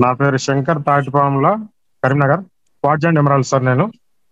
నా పేరు Shankar Tatipamula Karimnagar watch and emerald sir నేను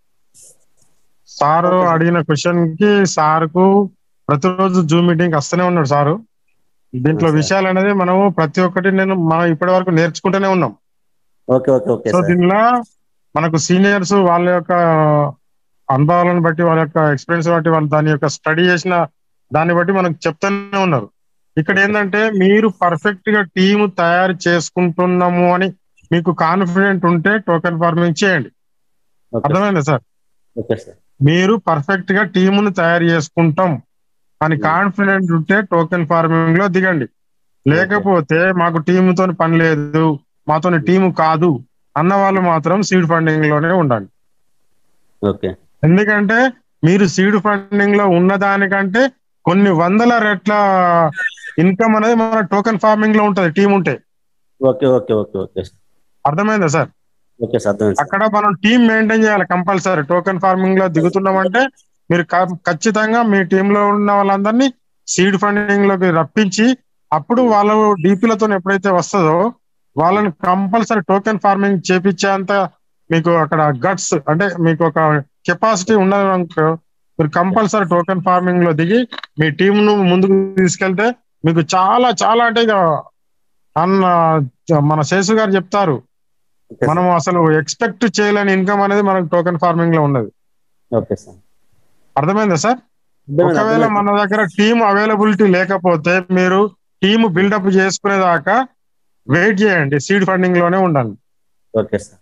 సారు అడిగిన క్వశ్చన్ కి సార్కు ప్రతిరోజు జూమ్ మీటింగ్ వస్తూనే ఉన్నాడు సారు దీంట్లో అవును సార్. విషయాలు అనేది మనము ప్రతి ఒక్కటి నేను మనం ఇప్పటి వరకు నేర్చుకుంటూనే ఉన్నాం okay okay okay so sir దీనిలో మనకు సీనియర్స్ వాళ్ళ యొక్క అనుభవాలను బట్టి వాళ్ళ యొక్క ఎక్స్పీరియన్స్ బట్టి వాళ్ళు దాని యొక్క స్టడీ చేసిన దాన్ని బట్టి మనకు చెప్తూనే ఉన్నారు ఇక్కడ ఏంటంటే మీరు పర్ఫెక్ట్ గా టీమ్ తయారు చేసుకుంటున్నాము అని మీకు కాన్ఫిడెంట్ ఉంటే టోకెన్ ఫార్మింగ్ చేయండి ఓకే అర్థమైందా సార్ ఓకే సార్ మీరు పర్ఫెక్ట్ గా టీమును తయారు చేసుకుంటాం అని కాన్ఫిడెంట్ ఉంటే టోకెన్ ఫార్మింగ్ లో దిగండి లేకపోతే మాకు టీమ్ తోని పని లేదు మాతోని టీము కాదు అన్న వాళ్ళు మాత్రం సీడ్ ఫండింగ్ లోనే ఉండండి ఓకే ఎందుకంటే మీరు సీడ్ ఫండింగ్ లో ఉన్న దానికంటే కొన్ని వందల రెట్ల ఇన్కమ్ అనేది మన టోకెన్ ఫార్మింగ్ లో ఉంటది టీం ఉంటే okay okay okay okay sir అర్థమైందా సార్ ఓకే సార్ అర్థమైంది సార్ అక్కడ మనం టీం మెయింటైన్ చేయాలి కంపల్సరీ టోకెన్ ఫార్మింగ్ లో దిగుతున్నామంటే మీరు క- ఖచ్చితంగా మీ టీమ్ లో ఉన్న వాళ్ళందరినీ సీడ్ ఫండింగ్ లోకి రప్పించి అప్పుడు వాళ్ళు డీపీలతో ఎప్పుడైతే వస్తుందో వాళ్ళని కంపల్సరీ టోకెన్ ఫార్మింగ్ చేపించేంత మీకు అక్కడ గట్స్ అంటే మీకు ఒక కెపాసిటీ ఉన్నది అనుకో మీరు కంపల్సరీ టోకెన్ ఫార్మింగ్ లో దిగి మీ టీం ను ముందుకు తీసుకెళ్తే మీకు చాలా చాలా అంటే ఇక అన్న మన శేషు గారు చెప్తారు ఓకే మనం అసలు ఎక్స్పెక్ట్ చేయలేని ఇన్కమ్ అనేది మనకు టోకెన్ ఫార్మింగ్ లో ఉన్నది ఓకే సార్ అర్థమైందా సార్ అర్థమైంది, ఒకవేళ అర్థమైంది. మన దగ్గర టీమ్ అవైలబిలిటీ లేకపోతే మీరు టీమ్ బిల్డప్ చేసుకునేదాకా వెయిట్ చేయండి సీడ్ ఫండింగ్ లోనే ఉండండి ఓకే సార్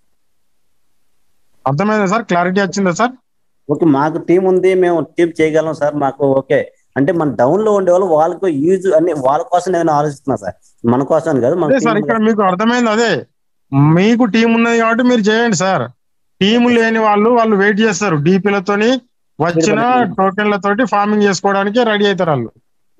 అర్థమైందా సార్ క్లారిటీ వచ్చిందా సార్ ఓకే మాకు టీం ఉంది మేము టీం చేయగలం సార్ మాకు ఓకే అంటే మన డౌన్ లో ఉండే వాళ్ళు వాళ్ళకు యూజ్ అన్ని వాళ్ళ కోసం నేను ఆలోచిస్తున్నా సార్ మన కోసం అని కాదు మన అదే team సార్ ఇక్కడ మీకు అర్థమైంది అదే మీకు టీం ఉన్నది కాబట్టి మీరు చేయండి సార్ టీం లేని వాళ్ళు వాళ్ళు వెయిట్ చేస్తారు డీపీలతోని వచ్చిన టోకెన్లతోటి ఫార్మింగ్ చేసుకోవడానికి రెడీ అవుతారు వాళ్ళు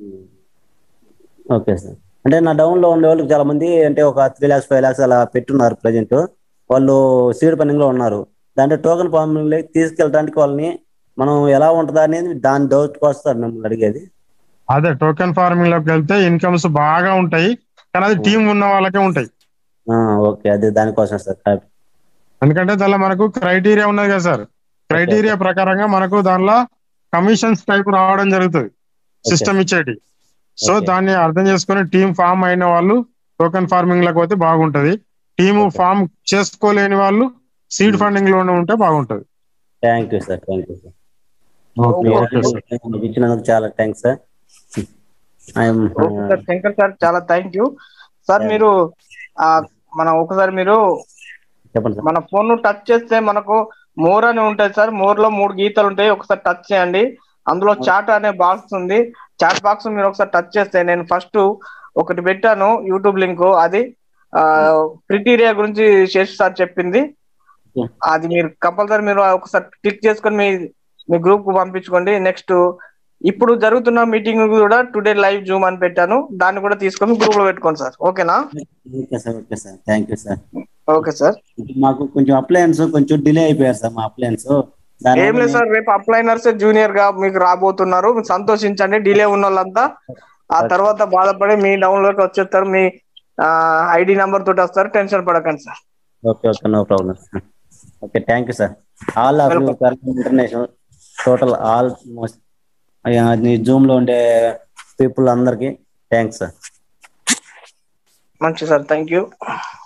ఓకే సార్ అంటే నా డౌన్ లో ఉండే వాళ్ళకి చాలా మంది అంటే ఒక త్రీ లాక్స్ ఫైవ్ లాక్స్ అలా పెట్టున్నారు ప్రజెంట్ వాళ్ళు సీడ్ పన్నింగ్ లో ఉన్నారు దాంట్లో టోకెన్ ఫార్మింగ్ లోకి తీసుకెళ్ళడానికి వాళ్ళని మనం ఎలా ఉంటుందా అనేది దాని డౌట్ కోసం సార్ మిమ్మల్ని అడిగేది అదే టోకెన్ ఫార్మింగ్ లోకి వెళ్తే ఇన్కమ్స్ బాగా ఉంటాయి కానీ అది టీం ఉన్న వాళ్ళకే ఉంటాయి ఆ, ఓకే అదే దానికోసం సార్ కరెక్ట్. ఎందుకంటే దానిలో మనకు క్రైటీరియా ఉన్నది కదా సార్ క్రైటీరియా ప్రకారంగా మనకు దానిలో కమిషన్స్ టైప్ రావడం జరుగుతుంది సిస్టమ్ ఇచ్చేటి సో Okay. దాన్ని అర్థం చేసుకుని టీం ఫామ్ అయిన వాళ్ళు టోకెన్ ఫార్మింగ్ లకు పోతే బాగుంటది టీమ్ Okay. ఫామ్ చేసుకోలేని వాళ్ళు సీడ్ Hmm. ఫండింగ్ లోనే ఉంటే బాగుంటది thank you sir thank you sir okay okay sir మీకు ఇచ్చినందుకు చాలా thanks sir I'm okay sir Shankar sir చాలా థ్యాంక్ యూ సార్ Yeah. మీరు ఆ మనం ఒకసారి మీరు చెప్పండి సార్ మన ఫోన్ ను టచ్ చేస్తే మనకు మోర్ అని ఉంటుంది సార్ మోర్ లో మూడు గీతలు ఉంటాయి ఒకసారి టచ్ చేయండి అందులో చాట్ అనే బాక్స్ ఉంది చాట్ బాక్స్ మీరు ఒకసారి టచ్ చేస్తే నేను ఫస్ట్ ఒకటి పెట్టాను యూట్యూబ్ లింక్ అది క్రిటీరియా గురించి శేష్ సార్ చెప్పింది Yeah. అది మీరు కంపల్సరీ మీరు ఒకసారి క్లిక్ చేసుకొని మీ మీ గ్రూప్ కు పంపించుకోండి నెక్స్ట్ ఇప్పుడు జరుగుతున్న మీటింగ్ కూడా టుడే లైవ్ జూమ్ అని పెట్టాను దాన్ని కూడా తీసుకొని గ్రూప్ లో పెట్టుకోండి సార్ ఓకేనా okay sir okay sir thank you sir okay sir మాకు కొంచెం అప్లయన్స్ కొంచెం డిలే అయిపోయారు సార్ మా అప్లయన్స్ ఏం లేదు సార్ రేపు అప్లైనర్స్ జూనియర్ గా మీకు రాబోతున్నారు మీరు సంతోషించండి డిలే ఉన్న వాళ్ళంతా ఆ తర్వాత బాధపడి మీ డౌన్ లోకి వచ్చేస్తారు మీ ఐడి నంబర్ తోటి వస్తారు టెన్షన్ పడకండి sir okay okay no problem okay thank you sir all of you international total almost Zoom లో ఉండే పీపుల్ అందరికి థ్యాంక్స్ సార్ మంచి సార్ థ్యాంక్ యూ